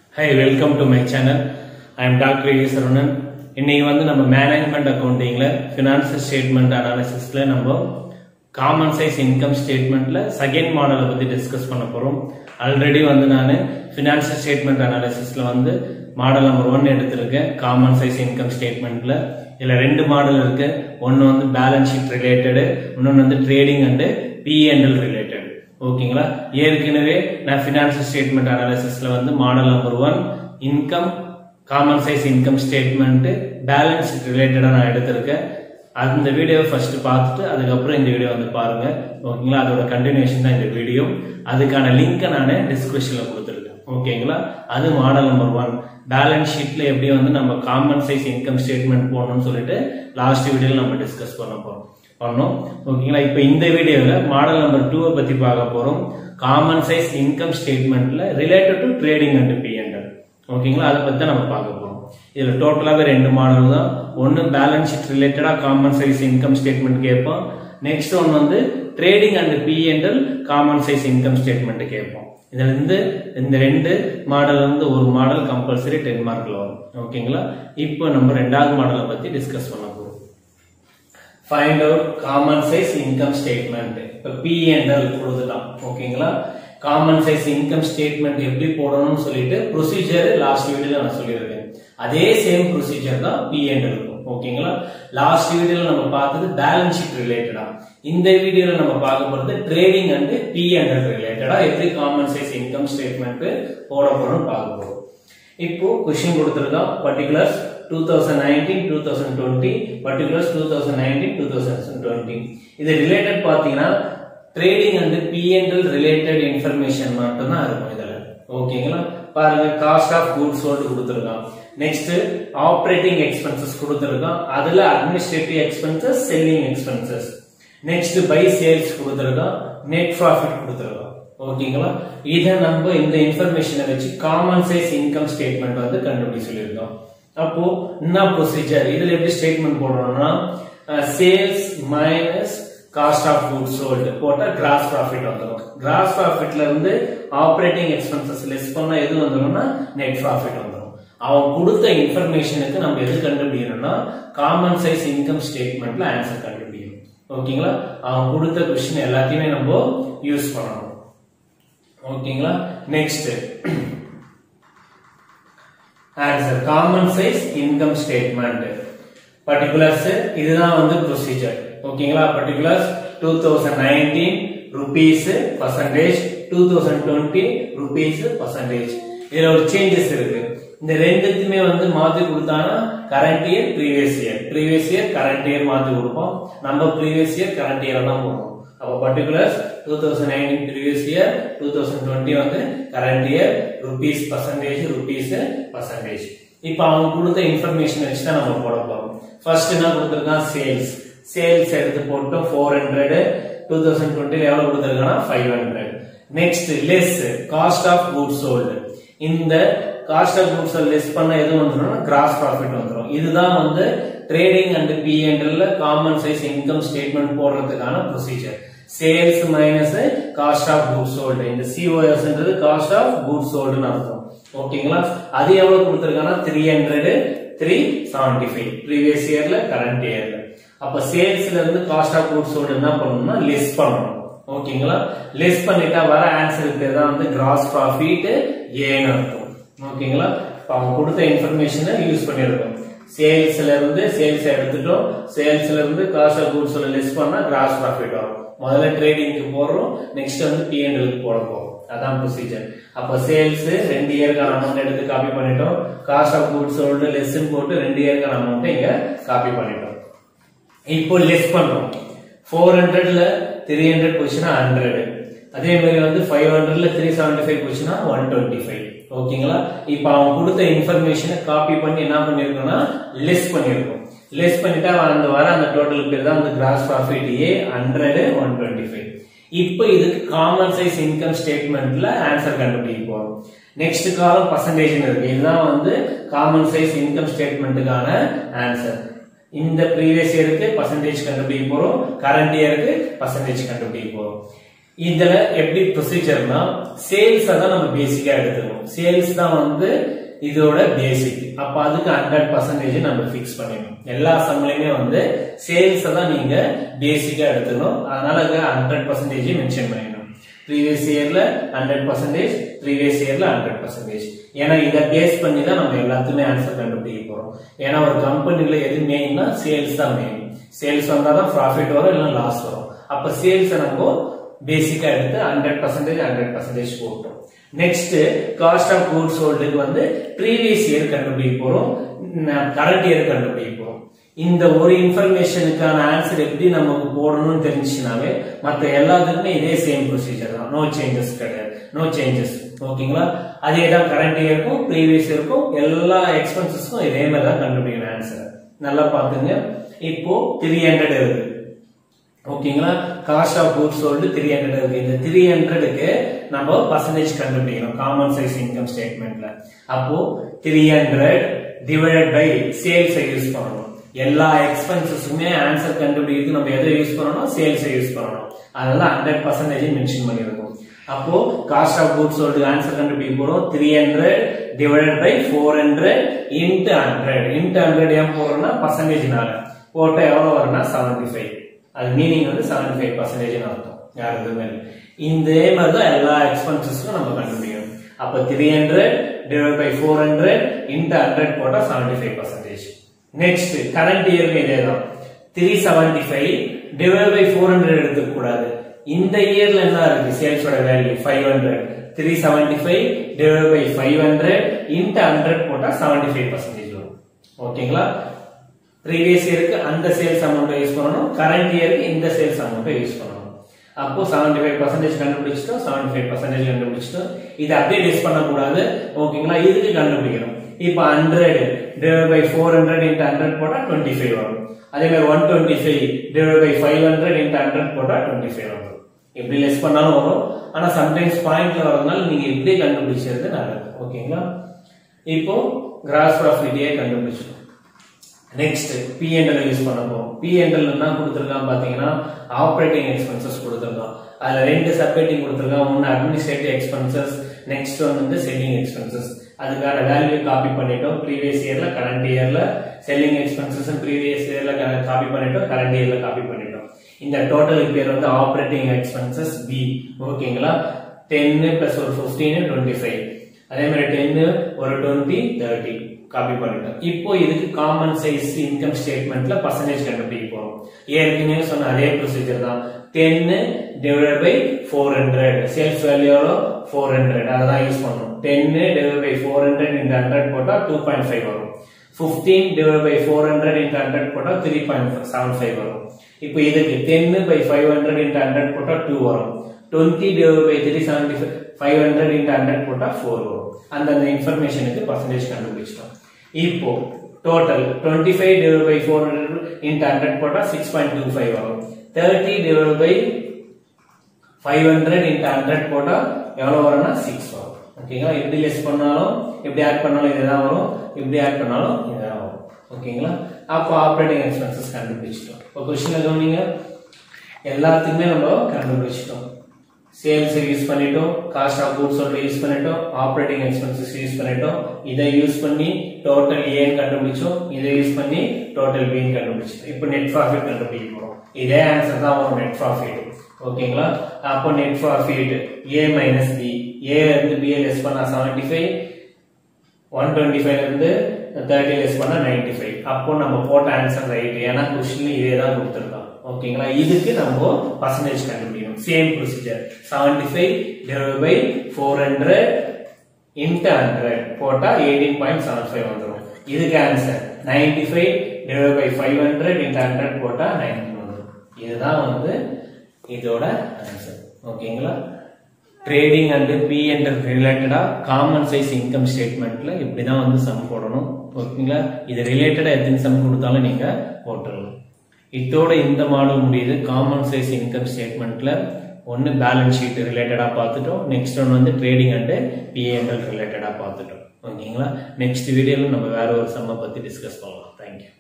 high welcome to my channel I am doctor A Saravanan இன்னைக்கு வந்து நம்ம மேனேஜ்மெண்ட் அக்கௌண்டிங்ல ஃபினான்சியல் ஸ்டேட்மெண்ட் அனாலிசிஸ்ல நம்ம காமன் சைஸ் இன்கம் ஸ்டேட்மெண்ட்ல செகண்ட் மாடலை பத்தி டிஸ்கஸ் பண்ண போறோம் ஆல்ரெடி வந்து நான் ஃபினான்சியல் ஸ்டேட்மெண்ட் அனாலிசிஸ்ல வந்து மாடல் நம்பர் ஒன் எடுத்திருக்கேன் காமன் சைஸ் இன்கம் ஸ்டேட்மெண்ட்ல இதுல ரெண்டு மாடல் இருக்கு ஒன்னு வந்து பேலன்ஸ் ஷீட் ரிலேட்டடு இன்னொன்னு வந்து ட்ரேடிங் அண்ட் பிஎன்எல் ரிலேட்டட் ஓகேங்களா ஏற்கனவே நான் ஃபினான்சியல் ஸ்டேட்மெண்ட் அனாலிசிஸ்ல வந்து model number one income common size income statement balance ரிலேட்டடா நான் எடுத்திருக்கேன் அந்த வீடியோ ஃபர்ஸ்ட் பார்த்துட்டு அதுக்கப்புறம் இந்த வீடியோ வந்து பாருங்க ஓகேங்களா அதோட கண்டினியூஷன் தான் இந்த வீடியோ அதுக்கான லிங்கை நான் டிஸ்கிரிப்ஷன்ல கொடுத்துருக்கேன் ஓகேங்களா அது மாடல் நம்பர் ஒன் பேலன்ஸ் ஷீட்ல எப்படி வந்து நம்ம காமன் சைஸ் இன்கம் ஸ்டேட்மெண்ட் போடணும்னு சொல்லிட்டு லாஸ்ட் வீடியோல நம்ம டிஸ்கஸ் பண்ண போறோம் பண்ணோம் ஓகேங்களா இப்போ இந்த வீடியோவில் மாடல் நம்பர் டூவை பத்தி பார்க்க போறோம் காமன் சைஸ் இன்கம் ஸ்டேட்மெண்ட்ல related to trading and PNL ஓகேங்களா அதை பத்தி தான் நம்ம பார்க்க போறோம் இதுல டோட்டலாகவே ரெண்டு மாடல் தான் ஒன்று பேலன்ஸ் ஷீட் ரிலேட்டடா காமன் சைஸ் இன்கம் ஸ்டேட்மெண்ட் கேட்போம் நெக்ஸ்ட் ஒன் வந்து trading and PNL common size income statement கேட்போம் இதுல இருந்து இந்த ரெண்டு மாடல் வந்து ஒரு மாடல் கம்பல்சரி டென் மார்க்ல வரும் ஓகேங்களா இப்போ நம்ம ரெண்டாவது மாடலை பத்தி டிஸ்கஸ் பண்ண போறோம் find out common size income statement இப்போ பிஎன்எல் கொடுத்துட்டான் ஓகேங்களா காமன் சைஸ் இன்கம் ஸ்டேட்மெண்ட் எப்படி போடணும்னு சொல்லிட்டு ப்ரொசீஜர் லாஸ்ட் வீடியோல நான் சொல்லியிருக்கேன் அதே சேம் ப்ரொசீஜர் தான் பிஎன்எல் இருக்கும் ஓகேங்களா லாஸ்ட் வீடியோல நம்ம பார்த்தது பேலன்ஸ் ஷீட் ரிலேட்டடா இந்த வீடியோல நம்ம பார்க்க போறது ட்ரேடிங் அண்ட் பிஎன்எல் ரிலேட்டடா எப்படி காமன் சைஸ் இன்கம் ஸ்டேட்மெண்ட் போட போறோம்னு பார்க்க போறோம் இப்போ கொஸ்டின் கொடுத்துருக்கோம் particulars two thousand nineteen two thousand twenty particulars two thousand nineteen two thousand twenty இது ரிலேட்டட் பார்த்தீங்கன்னா trading and PNL related information மட்டும் தான் இருக்கும் இதுல ஓகேங்களா பாருங்க காஸ்ட் ஆஃப் குட்ஸ் சோல்டு கொடுத்துருக்கான் நெக்ஸ்ட் ஆப்ரேட்டிங் எக்ஸ்பென்சஸ் கொடுத்துருக்கான் அதுல administrative expenses selling expenses next by sales கொடுத்துருக்கான் நெட் ப்ராஃபிட் கொடுத்துருக்கான் ஓகேங்களா இதை நம்ம இந்த இன்ஃபர்மேஷனை வச்சு காமன் சைஸ் இன்கம் ஸ்டேட்மெண்ட் வந்து கண்டுபிடி சொல்லியிருக்கோம் அப்போ என்ன ப்ரொசீஜர் இதுல எப்படி ஸ்டேட்மெண்ட் போடுறோம்னா sales minus cost of goods sold போட்டா கிராஸ் ப்ராஃபிட் வந்துடும் கிராஸ் ப்ராஃபிட்ல இருந்து ஆப்ரேட்டிங் எக்ஸ்பென்சஸ் லெஸ் பண்ணா எது வந்துடும்னா நெட் ப்ராஃபிட் வந்துடும் அவன் கொடுத்த இன்ஃபர்மேஷனுக்கு நம்ம எது கண்டுபிடிக்கணும்னா காமன் சைஸ் இன்கம் ஸ்டேட்மெண்ட்ல ஆன்சர் கண்டுபிடிக்கணும் ஓகேங்களா அவன் கொடுத்த கொஸ்டின் எல்லாத்தையுமே நம்ம யூஸ் பண்ணணும் ஓகேங்களா next answer common size income statement particulars இதுதான் வந்து ப்ரொசீஜர் ஓகேங்களா particulars two thousand nineteen rupees percentage two thousand twenty rupees percentage இதுல ஒரு சேஞ்சஸ் இருக்கு இந்த ரெண்டுத்துமே வந்து மாத்தி கொடுத்தாங்கன்னா current year previous year previous year current year மாத்தி கொடுப்போம் நம்ம ப்ரீவியஸ் இயர் கரண்ட் இயர் தான் போடுவோம் அப்போ particulars two thousand nineteen previous year two thousand twenty வந்து current year rupees percentage rupees percentage இப்போ அவங்க கொடுத்த இன்ஃபர்மேஷன் வச்சு தான் நம்ம போட போறோம் ஃபர்ஸ்ட் என்ன கொடுத்துருக்கான் சேல்ஸ் சேல்ஸ் எடுத்து போட்டோம் four hundred two thousand twenty எவ்வளவு கொடுத்துருக்கானா five hundred next less cost of good sold இந்த காஸ்ட் ஆஃப் குட்ஸ் லெஸ் பண்ண எது வந்துடும் கிராஸ் ப்ராஃபிட் வந்துடும் இதுதான் வந்து ட்ரேடிங் அண்ட் பிஎன்எல்ல காமன் சைஸ் இன்கம் ஸ்டேட்மெண்ட் போடுறதுக்கான procedure sales minus cost of good sold இந்த சிஓஎஸ்ன்றது காஸ்ட் ஆஃப் குட் சோல்டுன்னு அர்த்தம் ஓகேங்களா அது எவ்வளவு கொடுத்துருக்காங்கன்னா three hundred three seventy five previous இயர்ல கரண்ட் இயர்ல அப்ப சேல்ஸ்ல இருந்து காஸ்ட் ஆஃப் குட் சோல்டு என்ன பண்ணணும்னா லெஸ் பண்ணணும் ஓகேங்களா லெஸ் பண்ணிட்டா வர ஆன்சருக்கு பேர் தான் வந்து கிராஸ் ப்ராஃபிட் ஏன்னு இருக்கும் ஓகேங்களா அவங்க கொடுத்த இன்ஃபர்மேஷனை யூஸ் பண்ணிருக்கோம் சேல்ஸ்ல இருந்து சேல்ஸ் எடுத்துட்டோம் சேல்ஸ்ல இருந்து காஸ்ட் ஆஃப் குட்ஸ் லெஸ் பண்ணா கிராஸ் ப்ராஃபிட் வரும் முதல்ல ட்ரேடிங்க்கு போடுறோம் நெக்ஸ்ட் வந்து பிஎன்எலுக்கு போட போறோம் அதான் ப்ரொசீஜர் அப்ப சேல்ஸ் ரெண்டு இயர்க்கான அமௌண்ட் எடுத்து காப்பி பண்ணிட்டோம் காஸ்ட் ஆஃப் குட்ஸ் சோல்டு லெஸ்ன்னு போட்டு ரெண்டு இயர்க்கான அமௌண்ட் இங்க காப்பி பண்ணிட்டோம் இப்போ லெஸ் பண்றோம் ஃபோர் ஹண்ட்ரட்ல த்ரீ ஹண்ட்ரட் போச்சுன்னா ஹண்ட்ரட் அதே மாதிரி வந்து ஃபைவ் ஹண்ட்ரட்ல த்ரீ செவன்டி ஃபைவ் போச்சுன்னா ஒன் டுவெண்ட்டி ஃபைவ் ஓகேங்களா இப்போ அவன் கொடுத்த இன்ஃபர்மேஷனை காப்பி பண்ணி என்ன பண்ணிருக்கோம்னா லெஸ் பண்ணிருக்கோம் லெஸ் பண்ணிட்டா அந்த வர அந்த டோட்டல் பேர் தான் அந்த gross profit A hundred one twenty five இப்போ இதுக்கு காமன் சைஸ் இன்கம் ஸ்டேட்மெண்ட்ல ஆன்சர் கண்டுபிடிக்க போறோம் நெக்ஸ்ட் காலம் பர்சன்டேஜ் இருக்கு இதுதான் வந்து காமன் சைஸ் இன்கம் ஸ்டேட்மெண்ட்டுக்கான ஆன்சர் இந்த ப்ரீவியஸ் இயருக்கு பர்சன்டேஜ் கண்டுபிடிக்க போறோம் கரண்ட் இயருக்கு பர்சன்டேஜ் கண்டுபிடிக்க போறோம் இதுல எப்படி ப்ரொசீஜர்னா சேல்ஸ் தான் நம்ம பேசிக்கா எடுத்துக்கணும் சேல்ஸ் தான் வந்து இதோட பேசிக் அப்ப அதுக்கு ஹண்ட்ரட் பர்சன்டேஜ் நம்ம ஃபிக்ஸ் பண்ணிடணும் எல்லா சம்லையுமே வந்து சேல்ஸ் தான் நீங்க பேசிக்கா எடுத்துக்கணும் அதனால ஹண்ட்ரட் பர்சன்டேஜ் மென்ஷன் பண்ணிடணும் ப்ரீவியஸ் இயர்ல ஹண்ட்ரட் பர்சன்டேஜ் ப்ரீவியஸ் இயர்ல ஹண்ட்ரட் பர்சன்டேஜ் ஏன்னா இதை பேஸ் பண்ணி தான் நம்ம எல்லாத்துக்குமே ஆன்சர் கண்டுபிடிக்க போறோம் ஏன்னா ஒரு கம்பெனில எது மெயின்னா சேல்ஸ் தான் மெயின் சேல்ஸ் வந்தா தான் ப்ராஃபிட் வரும் இல்லைன்னா லாஸ் வரும் அப்ப சேல்ஸ் நம்ம பேசிக்கா எடுத்து ஹண்ட்ரட் பர்சன்டேஜ் ஹண்ட்ரட் பர்சன்டேஜ் போட்டோம் நெக்ஸ்ட் காஸ்ட் ஆஃப் கூட்ஸ் சோல்டுக்கு வந்து ப்ரீவியஸ் இயர் கண்டுபிடிக்க போறோம் கரண்ட் இயர் கண்டுபிடிக்க போறோம் இந்த ஒரு இன்ஃபர்மேஷனுக்கான ஆன்சர் எப்படி நமக்கு போடணும்னு தெரிஞ்சுச்சுனாவே மற்ற எல்லாத்துக்குமே இதே சேம் ப்ரொசீஜர் தான் நோ சேஞ்சஸ் கிடையாது நோ சேஞ்சஸ் ஓகேங்களா அதே தான் கரண்ட் இயருக்கும் ப்ரீவியஸ் இயருக்கும் எல்லா எக்ஸ்பென்சஸ்க்கும் இதே மாதிரி தான் கண்டுபிடிக்கணும் ஆன்சர் நல்லா பாத்துங்க இப்போ த்ரீ ஹண்ட்ரட் இருக்கு ஓகேங்களா cost of goods sold three hundred இருக்கு இந்த த்ரீ ஹண்ட்ரடுக்கு நம்ம பர்சன்டேஜ் கண்டுபிடிக்கணும் காமன் சைஸ் இன்கம் ஸ்டேட்மெண்ட்ல அப்போ three hundred divided by sales use பண்ணணும் எல்லா எக்ஸ்பென்சஸுமே ஆன்சர் கண்டுபிடிக்கிறதுக்கு நம்ம எதை யூஸ் பண்ணணும் சேல்ஸ் யூஸ் பண்ணணும் அதெல்லாம் ஹண்ட்ரட் பர்சன்டேஜ் மென்ஷன் பண்ணிருக்கோம் அப்போ cost of goods sold answer கண்டுபிடிக்க போறோம் three hundred divided by four hundred into hundred into hundred ஏன் போடுறோம்னா பர்சன்டேஜ்னால போட்டா எவ்வளவு வரும்னா செவன்டி ஃபைவ் அது மீனிங் வந்து செவன்டி ஃபைவ் பர்சன்டேஜ் அர்த்தம் யார் எதுவுமே இதே மாதிரி தான் எல்லா எக்ஸ்பென்சஸ்க்கும் நம்ம கண்டுபிடிக்கணும் அப்போ three hundred divide by four hundred into hundred போட்டால் seventy five percentage next current இயருக்கு இதே தான் three seventy five divide by four hundred எடுத்துக்க கூடாது இந்த இயர்ல என்ன இருக்கு சேல்ஸோட value five hundred three seventy five divide by five hundred into hundred போட்டால் செவன்டி ஃபைவ் பர்சன்டேஜ் வரும் ஓகேங்களா ப்ரீவியஸ் இயருக்கு அந்த சேல்ஸ் அமௌண்ட்டை யூஸ் பண்ணணும் கரண்ட் இயருக்கு இந்த சேல்ஸ் அமௌண்ட்டை யூஸ் பண்ணணும் அப்போ செவன்டி ஃபைவ் பர்சன்டேஜ் கண்டுபிடிச்சிட்டோம் செவன்டி ஃபைவ் பர்சன்டேஜ் கண்டுபிடிச்சிட்டோம் இதை அப்படியே டிஸ் பண்ணக்கூடாது ஓகேங்களா இதுக்கு கண்டுபிடிக்கணும் இப்போ hundred divide by four hundred into hundred போட்டால் டுவெண்ட்டி ஃபைவ் வரும் அதே மாதிரி one twenty five divide by five hundred into hundred போட்டால் டுவெண்ட்டி ஃபைவ் வரும் எப்படி லெஸ் பண்ணாலும் வரும் ஆனா சம்டைம்ஸ் பாயிண்ட்ல வரதுனால நீங்க இப்படியே கண்டுபிடிச்சது நல்லது ஓகேங்களா இப்போ கிராஸ் ப்ராஃபிட்டே கண்டுபிடிச்சிடும் நெக்ஸ்ட் பிஎன்எல் யூஸ் பண்ண போறோம் பிஎன்எல் என்ன கொடுத்துருக்கான் பாத்தீங்கன்னா ஆப்ரேட்டிங் எக்ஸ்பென்சஸ் கொடுத்துருக்கான் அதுல ரெண்டு சப்ரேட்டிங் கொடுத்துருக்கான் ஒன்னு அட்மினிஸ்ட்ரேட்டிவ் எக்ஸ்பென்சஸ் நெக்ஸ்ட் ஒன் வந்து செல்லிங் எக்ஸ்பென்சஸ் அதுக்கான வேல்யூ காப்பி பண்ணிட்டோம் ப்ரீவியஸ் இயர்ல கரண்ட் இயர்ல செல்லிங் எக்ஸ்பென்சஸ் ப்ரீவியஸ் இயர்ல காப்பி பண்ணிட்டோம் கரண்ட் இயர்ல காப்பி பண்ணிட்டோம் இந்த டோட்டல் பேர் வந்து ஆப்ரேட்டிங் எக்ஸ்பென்சஸ் பி ஓகேங்களா டென்னு பிளஸ் ஒரு ஃபிஃப்டீன் டுவெண்ட்டி ஃபைவ் அதே மாதிரி டென்னு ஒரு டுவெண்ட்டி தேர்ட்டி காப்பி பண்ணிட்டோம் இப்போ இதுக்கு காமன் சைஸ் இன்கம் ஸ்டேட்மெண்ட்ல பர்சன்டேஜ் கண்டுபிடிக்க போறோம் ஏற்கனவே சொன்ன அதே ப்ரொசீஜர் தான் டென்னு divide by four hundred sales value four hundred அதை தான் யூஸ் பண்ணணும் டென்னு divide by four hundred into hundred போட்டால் டூ பாயிண்ட் ஃபைவ் வரும் fifteen divide by four hundred into hundred போட்டால் த்ரீ பாயிண்ட் செவன் ஃபைவ் வரும் இப்போ இதுக்கு டென்னு by five hundred into hundred போட்டால் டூ வரும் twenty divide by three seventy five hundred into hundred போட்டால் ஃபோர் வரும் அந்தந்த இன்ஃபர்மேஷனுக்கு பர்சன்டேஜ் கண்டுபிடிச்சிட்டோம் இப்போ total twenty five divide by four hundred into hundred போட்டால் சிக்ஸ் பாயிண்ட் டூ ஃபைவ் வரும் thirty divide by five hundred into hundred போட்டால் எவ்வளோ வரும்னா சிக்ஸ் வரும் ஓகேங்களா எப்படி லெஸ் பண்ணாலும் எப்படி ஆட் பண்ணாலும் இதுதான் வரும் எப்படி ஆட் பண்ணாலும் இதுதான் வரும் ஓகேங்களா அப்போ ஆப்ரேட்டிங் எக்ஸ்பென்சஸ் கண்டுபிடிச்சிட்டோம் இப்போ கொஸ்டின் கவனிங்க எல்லாத்துக்குமே நம்ம கண்டுபிடிச்சிட்டோம் சேல்ஸ் யூஸ் பண்ணிட்டோம் காஸ்ட் ஆஃப் கூட்ஸ் யூஸ் பண்ணிட்டோம் ஆப்ரேட்டிங் எக்ஸ்பென்சஸ் யூஸ் பண்ணிட்டோம் இதை யூஸ் பண்ணி டோட்டல் ஏன்னு கண்டுபிடிச்சோம் இதை யூஸ் பண்ணி டோட்டல் பின்னு கண்டுபிடிச்சோம் இப்போ நெட் ப்ராஃபிட் கண்டுபிடிக்க போறோம் இதே ஆன்சர் தான் வரும் நெட் ப்ராஃபிட் ஓகேங்களா அப்போ net profit A minus B A இருந்து பி லெஸ் பண்ணா செவன்டி ஃபைவ் ஒன் டுவெண்ட்டி ஃபைவ்ல இருந்து தேர்ட்டி லெஸ் பண்ணா நைன்டி ஃபைவ் அப்போ நம்ம போட்ட ஆன்சர் ரைட் ஏன்னா கொஸ்டின் இதே தான் கொடுத்துருக்கோம் ஓகேங்களா இதுக்கு நம்ம பர்சன்டேஜ் கண்டுபிடிக்கணும் same procedure seventy five divide by four hundred into hundred போட்டா எயிட்டீன் பாயிண்ட் செவன் ஃபைவ் வந்துடும் இதுக்கு answer ninety five divide by five hundred into hundred போட்டா நைன்டீன் வந்துடும் இதுதான் வந்து இதோட ஆன்சர் ஓகேங்களா ட்ரேடிங் அண்ட் பி என்ற ரிலேட்டடா காமன் சைஸ் இன்கம் ஸ்டேட்மெண்ட்ல இப்படிதான் வந்து சம் போடணும் ஓகேங்களா இது ரிலேட்டடா எத்தனை சம் கொடுத்தாலும் நீங்க போட்டுடலாம் இதோட இந்த மாடல் முடியுது காமன் சைஸ் இன்கம் ஸ்டேட்மெண்ட்ல ஒன்னு பேலன்ஸ் ஷீட் ரிலேட்டடா பார்த்துட்டோம் நெக்ஸ்ட் ஒன் வந்து ட்ரேடிங் அண்ட் பிஎன்எல் ரிலேட்டடா பார்த்துட்டோம் ஓகேங்களா நெக்ஸ்ட் வீடியோல நம்ம வேற ஒரு சம்மை பத்தி டிஸ்கஸ் பண்ணலாம் தேங்க்யூ